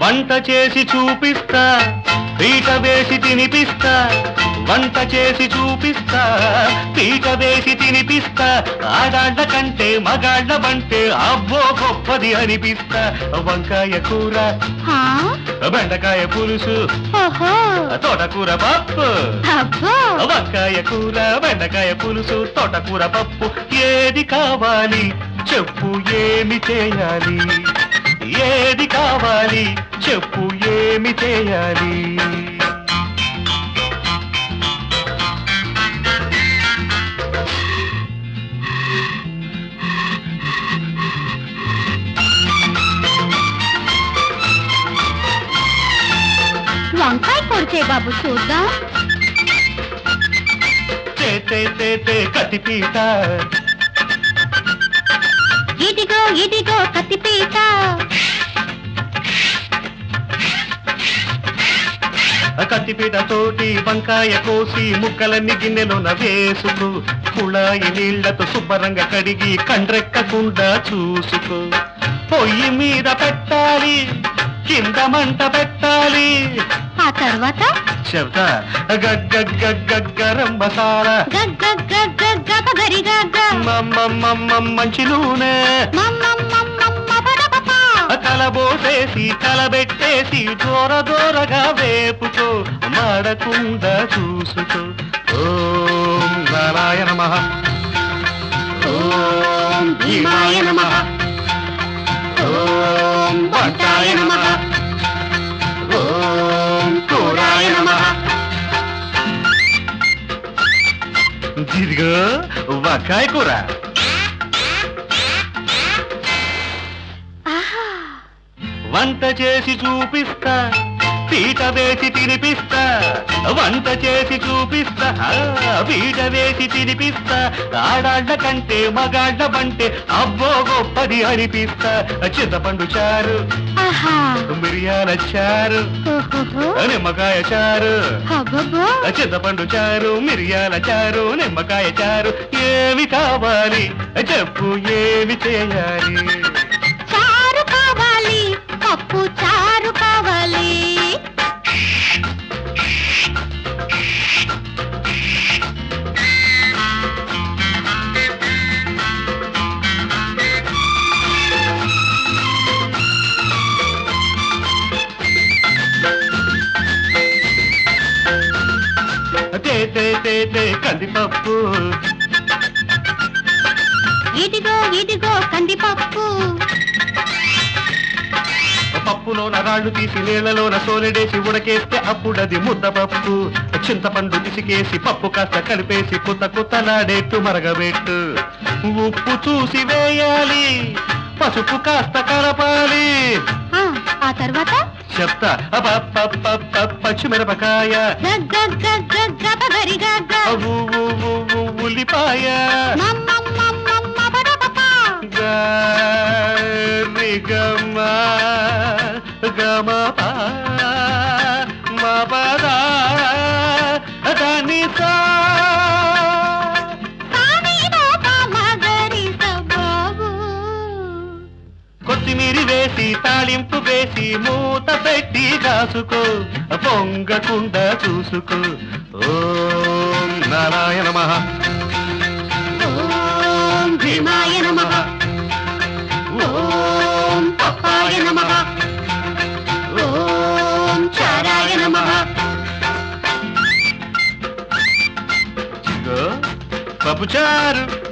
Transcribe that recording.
వంట చేసి చూపిస్తా పీట వేసి తినిపిస్తా వంట చేసి చూపిస్తా పీట వేసి తినిపిస్తా ఆడాళ్ళ కంటే మగాళ్ళ వంటే అబ్బో గొప్పది అనిపిస్తా వంకాయ కూర హా? బెండకాయ పులుసు ఓహో తోటకూర పప్పు అబ్బో వంకాయ కూర బెండకాయ పులుసు తోటకూర పప్పు ఏది కావాలి చెప్పు ఏమి చేయాలి ఏది కావాలి చెప్పు ఏమి చేయాలి వంకాయ కొడితే బాబు చూద్దాం తే తే తే తే కత్తిపీట ఇదిగో ఇదిగో కత్తిపీట కత్తిపీట తోటి వంకాయ కోసి ముక్కలన్నీ గిన్నెలోన వేసుకో కుళాయి నీళ్లతో శుభ్రంగా కడిగి కండ్రెక్కకుండా చూసుకో పొయ్యి మీద పెట్టాలి కింద మంట పెట్టాలి ఆ తర్వాత చెప్తా గగ్గగ్గగ్గరం మసాలా గగ్గ గగ్గ గప గరి గగ్గ మమ్మమ్మమ్మ మంచి నూనె కలబోసేసి కలబెట్టేసి దూర దూరగా వేపుకో మాడకుండా చూసుకో ఓం నారాయణ నమః ఓం భీమాయ నమః ఓం భట్టాయ నమః ఓం కూరాయ నమః ఇదిగో వంకాయ కూర ఆహా వంట చేసి చూపిస్తా పీట వేసి తినిపిస్తా వంట చేసి చూపిస్తా ఆ, పీట వేసి తినిపిస్తా ఆడాళ్ళ కంటే మగాళ్ళ బంటే అబ్బో గొప్పది అనిపిస్తా చింతపండు చారు ఆహా మిరియాల చారు ఓహోహో నిమ్మకాయ చారు అబ్బబ్బో చింతపండు చారు మిరియాల చారు నిమ్మకాయ చారు ఏమి కావాలి చెప్పు ఏమి చేయాలి చారు కావాలి పప్పు చారు కావాలి తే తే తే తే కందిపప్పు ఇదిగో ఇదిగో కందిపప్పు పప్పులోన రాళ్ళు తీసి నీళ్లలోన సోలెడేసి ఉడకేస్తే అప్పుడది ముద్దపప్పు చింతపండు పిసికేసి పప్పు కాస్త కలిపేసి కుత్త కుత్తలాడేట్టు మరగబెట్టు ఉప్పు చూసి వేయాలి పసుపు కాస్త కలపాలి ఆ, ఆ తర్వాత చెప్తా అపపపప పచ్చిమిరపకాయ గగ్గ గగ్గ గప గరి గగ్గ ఊ, ఊ, ఊ, ఊ, ఉల్లిపాయ మమ్మమ్మమ్మమ్మ బడబపా. గరి గమ గమ ప మపద దని సా సాని బాబ మగరి సబాబు. కొత్తిమీరి వేసి తాళింపు వేసి మూత పెట్టి కాసుకో పొంగకుండా చూసుకో ఓం నారాయణ నమః ఓం భీమాయ నమః ఓం పప్పాయ నమః ఓం చారాయ నమః ఇదిగో పప్పుచారు